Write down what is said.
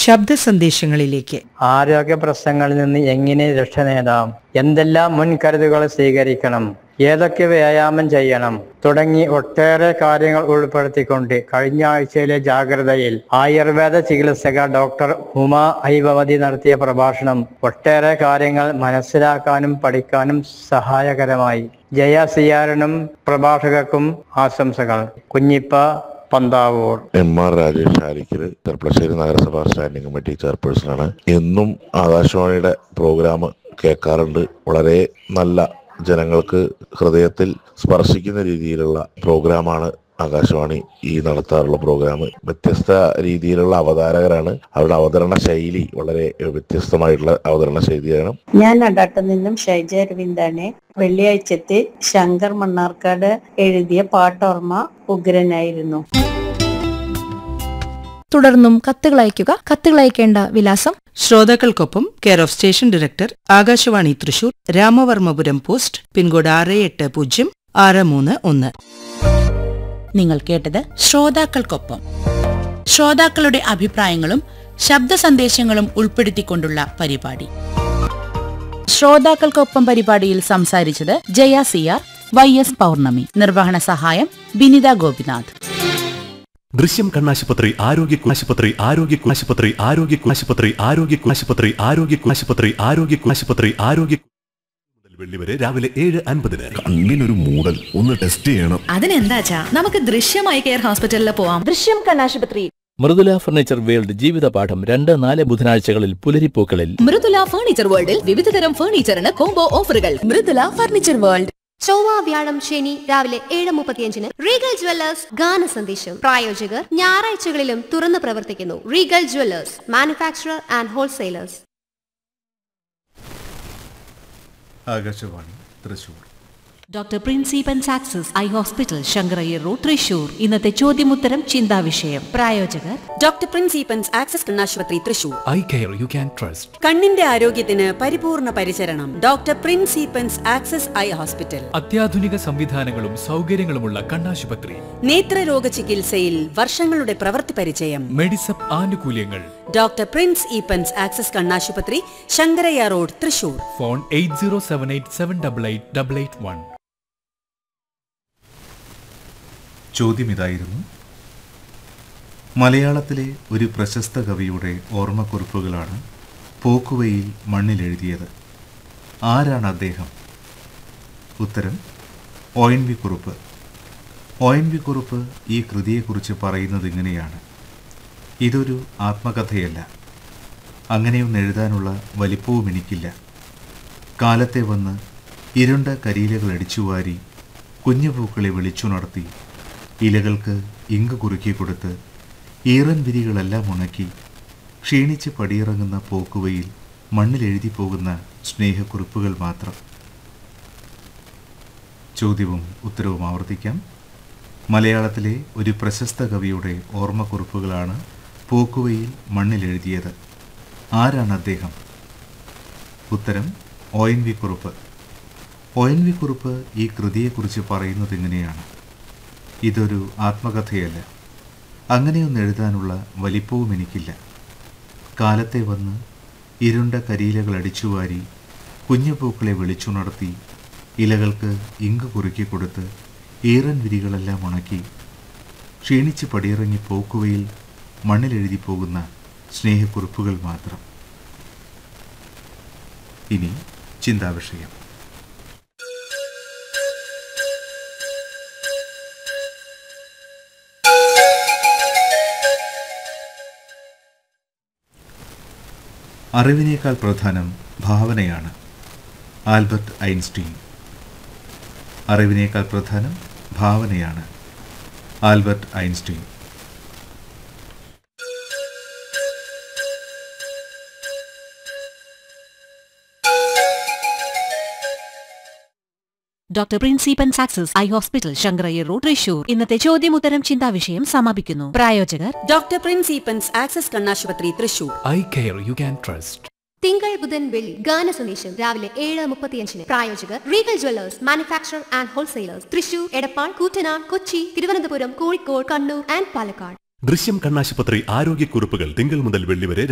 ശബ്ദ സന്ദേശങ്ങളിലേക്ക് ആരോഗ്യ പ്രശ്നങ്ങളിൽ നിന്ന് എങ്ങനെ രക്ഷ നേടാം എന്തെല്ലാം മുൻകരുതലുകൾ സ്വീകരിക്കണം ഏതൊക്കെ വ്യായാമം ചെയ്യണം തുടങ്ങി ഒട്ടേറെ കാര്യങ്ങൾ ഉൾപ്പെടുത്തിക്കൊണ്ട് കഴിഞ്ഞ ആഴ്ചയിലെ ജാഗ്രതയിൽ ആയുർവേദ ചികിത്സക ഡോക്ടർ ഉമ ഐഭവതി നടത്തിയ പ്രഭാഷണം ഒട്ടേറെ കാര്യങ്ങൾ മനസ്സിലാക്കാനും പഠിക്കാനും സഹായകരമായി ജയ സിയാരനും പ്രഭാഷകർക്കും ആശംസകൾ കുഞ്ഞിപ്പ പന്താവൂർ എം ആർ രാജേഷ് ആരിക്കൽ ചെർപ്പളശ്ശേരി നഗരസഭാ സ്റ്റാൻഡിംഗ് കമ്മിറ്റി ചെയർപേഴ്സണാണ് എന്നും ആകാശവാണിയുടെ പ്രോഗ്രാം കേൾക്കാറുണ്ട് വളരെ നല്ല ജനങ്ങൾക്ക് ഹൃദയത്തിൽ സ്പർശിക്കുന്ന രീതിയിലുള്ള പ്രോഗ്രാമാണ് ആകാശവാണി ഈ നടത്താറുള്ള പ്രോഗ്രാം വ്യത്യസ്ത രീതിയിലുള്ള അവതാരകരാണ് അവരുടെ അവതരണ ശൈലി വളരെ വ്യത്യസ്തമായിട്ടുള്ള അവതരണ ശൈലിയാണ് ഞാൻ അടാട്ട് നിന്നും ഷൈജ അരവിന്ദാണ് വെള്ളിയാഴ്ചത്തെ ശങ്കർ മണ്ണാർക്കാട് എഴുതിയ പാട്ടോർമ്മ ഉഗ്രനായിരുന്നു തുടർന്നും കത്തുകൾ അയയ്ക്കുക കത്തുകൾ അയക്കേണ്ട വിലാസം ശ്രോതാക്കൾക്കൊപ്പം care of station director Akashvani Thrissur Ramavarmapuram post pincode ആറ് എട്ട് പൂജ്യം ആറ് മൂന്ന് ഒന്ന് നിങ്ങൾ കേട്ടത് ശ്രോതാക്കൾക്കൊപ്പം ശ്രോതാക്കളുടെ അഭിപ്രായങ്ങളും ശബ്ദ സന്ദേശങ്ങളും ഉൾപ്പെടുത്തിക്കൊണ്ടുള്ള പരിപാടി ശ്രോതാക്കൾക്കൊപ്പം പരിപാടിയിൽ സംസാരിച്ചത് ജയ സിയാർ വൈ എസ് പൗർണമി നിർവഹണ സഹായം ബിനിത ഗോപിനാഥ് ദൃശ്യം കണ്ണാശുപത്രി ആരോഗ്യ ആശുപത്രി ആരോഗ്യ ആശുപത്രി ആരോഗ്യ ആശുപത്രി ആരോഗ്യ ആശുപത്രി ആരോഗ്യ ആശുപത്രി ആരോഗ്യ ആശുപത്രി ആരോഗ്യ മുതൽ വെള്ളി വരെ രാവിലെ ഏഴ് അൻപതിന് കണ്ണിനൊരു മൂടൽ ഒന്ന് ടെസ്റ്റ് ചെയ്യണം അതിനെന്താച്ചാ നമുക്ക് ദൃശ്യമായി കെയർ ഹോസ്പിറ്റലിൽ പോവാം ദൃശ്യം കണ്ണാശുപത്രി മൃദുല ഫർണിച്ചർ വേൾഡ് ജീവിതപാഠം രണ്ട് നാല് ബുധനാഴ്ചകളിൽ പുലരിപ്പൂക്കളിൽ മൃദുല ഫർണിച്ചർ വേൾഡിൽ വിവിധതരം ഫർണിച്ചറിന് കോംബോ ഓഫറുകൾ മൃദുല ഫർണിച്ചർ വേൾഡ് ചൊവ്വ വ്യാഴം ശനി രാവിലെ ഏഴ് മുപ്പത്തിയഞ്ചിന് റീഗൽ ജ്വല്ലേഴ്സ് ഗാന സന്ദേശം പ്രായോജകർ ഞായറാഴ്ചകളിലും തുറന്നു പ്രവർത്തിക്കുന്നു Regal jewellers manufacturer and wholesalers Akashvani Thrissur doctor principal's access eye hospital Shankar Iyer road Thrissur ഇന്നത്തെ ചോദ്യമുത്തരം ചിന്താവിഷയം പ്രായോജകർ ഡോക്ടർ പ്രിൻസിപ്പൻസ് ആക്സസ് കണ്ണാശുപത്രി Thrissur eye care you can trust കണ്ണിന്റെ ആരോഗ്യത്തിന് പരിപൂർണ പരിചരണം doctor principal's access eye hospital അത്യാധുനിക സംവിധാനങ്ങളും സൗകര്യങ്ങളുമുള്ള കണ്ണാശുപത്രി നേത്രരോഗ ചികിത്സയിൽ വർഷങ്ങളുടെ പ്രവൃത്തി പരിചയം മെഡിസപ്പ് ആനുകൂല്യങ്ങൾ ഡോക്ടർ പ്രിൻസ് ഈപ്പൻസ് ആക്സസ് കണ്ണാശുപത്രി Sankarayya road Thrissur phone eight zero seven eight seven double eight double eight one ചോദ്യം ഇതായിരുന്നു മലയാളത്തിലെ ഒരു പ്രശസ്ത കവിയുടെ ഓർമ്മക്കുറിപ്പുകളാണ് പോക്കുവയിൽ മണ്ണിലെഴുതിയത് ആരാണ് അദ്ദേഹം ഉത്തരം O N V Kurup O N V Kurup ഈ കൃതിയെക്കുറിച്ച് പറയുന്നത് ഇങ്ങനെയാണ് ഇതൊരു ആത്മകഥയല്ല അങ്ങനെയൊന്ന് എഴുതാനുള്ള വലിപ്പവും എനിക്കില്ല കാലത്തെ വന്ന് ഇരുണ്ട കരിയിലകൾ അടിച്ചുവാരി കുഞ്ഞുപൂക്കളെ വിളിച്ചുണർത്തി ഇലകൾക്ക് ഇങ്ക് കുറുക്കി കൊടുത്ത് ഈറൻ വിരികളെല്ലാം ഉണക്കി ക്ഷീണിച്ച് പടിയിറങ്ങുന്ന പോക്കുവയിൽ മണ്ണിലെഴുതി പോകുന്ന സ്നേഹക്കുറിപ്പുകൾ മാത്രം ചോദ്യവും ഉത്തരവും ആവർത്തിക്കാം മലയാളത്തിലെ ഒരു പ്രശസ്ത കവിയുടെ ഓർമ്മക്കുറിപ്പുകളാണ് പോക്കുവയിൽ മണ്ണിലെഴുതിയത് ആരാണ് അദ്ദേഹം ഉത്തരം O N V Kurup O N V Kurup ഈ കൃതിയെക്കുറിച്ച് പറയുന്നത് ഇങ്ങനെയാണ് ഇതൊരു ആത്മകഥയല്ല അങ്ങനെയൊന്ന് എഴുതാനുള്ള വലിപ്പവും എനിക്കില്ല കാലത്തെ വന്ന് ഇരുണ്ട കരിയിലകൾ അടിച്ചുവാരി കുഞ്ഞുപൂക്കളെ വിളിച്ചുണർത്തി ഇലകൾക്ക് ഇങ്ക് കുറുക്കി കൊടുത്ത് ഈറൻ വിരികളെല്ലാം ഉണക്കി ക്ഷീണിച്ച് പടിയിറങ്ങി പോക്കുവയിൽ മണ്ണിലെഴുതി പോകുന്ന സ്നേഹക്കുറിപ്പുകൾ മാത്രം ഇനി ചിന്താവിഷയം അറിവിനേക്കാൾ പ്രധാനം ഭാവനയാണ് ആൽബർട്ട് ഐൻസ്റ്റീൻ അറിവിനേക്കാൾ പ്രധാനം ഭാവനയാണ് Albert Einstein doctor principal's access eye hospital Shankar Iyer road Thrissur ഇന്നത്തെ ചോദ്യമുത്തരം ചിന്താവിഷയം സമാപിക്കുന്നു പ്രായോജകർ ഡോക്ടർ പ്രിൻസിപ്പൻസ് ആക്സസ് കണ്ണാശുപത്രി Thrissur eye care you can trust തിങ്കൾ ബുധൻ വെള്ളി ഗാന സന്ദേശം രാവിലെ ഏഴ് മുപ്പത്തിയഞ്ചിന് പ്രായോജകർ Regal jewellers manufacturer and wholesalers Thrissur Edappal Koottanad Kochi Thiruvananthapuram Kozhikode Kannur and Palakkad Drishyam കണ്ണാശുപത്രി ആരോഗ്യക്കുറിപ്പുകൾ തിങ്കൾ മുതൽ വെള്ളി വരെ